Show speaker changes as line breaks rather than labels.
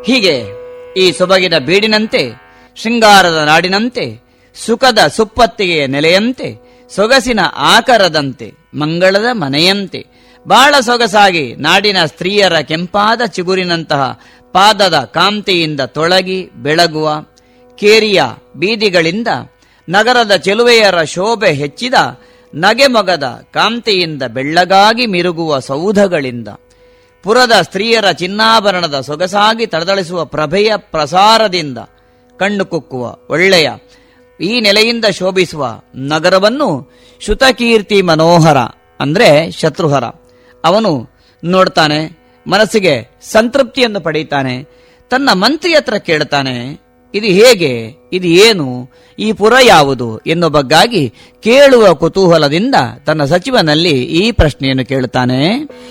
ಹೀಗೆ ಈ ಸೊಬಗಿನ ಬೀಡಿನಂತೆ ಶೃಂಗಾರದ ನಾಡಿನಂತೆ ಸುಖದ ಸುಪ್ಪತ್ತಿಗೆಯ ನೆಲೆಯಂತೆ ಸೊಗಸಿನ ಆಕರದಂತೆ ಮಂಗಳದ ಮನೆಯಂತೆ ಬಹಳ ಸೊಗಸಾಗಿ ನಾಡಿನ ಸ್ತ್ರೀಯರ ಕೆಂಪಾದ ಚಿಗುರಿನಂತಹ ಪಾದದ ಕಾಂತಿಯಿಂದ ತೊಳಗಿ ಬೆಳಗುವ ಕೇರಿಯ ಬೀದಿಗಳಿಂದ ನಗರದ ಚೆಲುವೆಯರ ಶೋಭೆ ಹೆಚ್ಚಿದ ನಗೆಮೊಗದ ಕಾಂತಿಯಿಂದ ಬೆಳ್ಳಗಾಗಿ ಮಿರುಗುವ ಸೌಧಗಳಿಂದ ಪುರದ ಸ್ತ್ರೀಯರ ಚಿನ್ನಾಭರಣದ ಸೊಗಸಾಗಿ ತಳದಳಿಸುವ ಪ್ರಭೆಯ ಪ್ರಸಾರದಿಂದ ಕಣ್ಣು ಕುಕ್ಕುವ ಒಳ್ಳೆಯ ಈ ನೆಲೆಯಿಂದ ಶೋಭಿಸುವ ನಗರವನ್ನು ಶುತಕೀರ್ತಿ ಮನೋಹರ ಅಂದ್ರೆ ಶತ್ರುಹರ ಅವನು ನೋಡ್ತಾನೆ ಮನಸ್ಸಿಗೆ ಸಂತೃಪ್ತಿಯನ್ನು ಪಡೀತಾನೆ ತನ್ನ ಮಂತ್ರಿ ಹತ್ರ ಕೇಳ್ತಾನೆ ಇದು ಹೇಗೆ ಇದು ಏನು ಈ ಪುರ ಯಾವುದು ಎನ್ನುವ ಕೇಳುವ ಕುತೂಹಲದಿಂದ ತನ್ನ ಸಚಿವನಲ್ಲಿ ಈ ಪ್ರಶ್ನೆಯನ್ನು ಕೇಳುತ್ತಾನೆ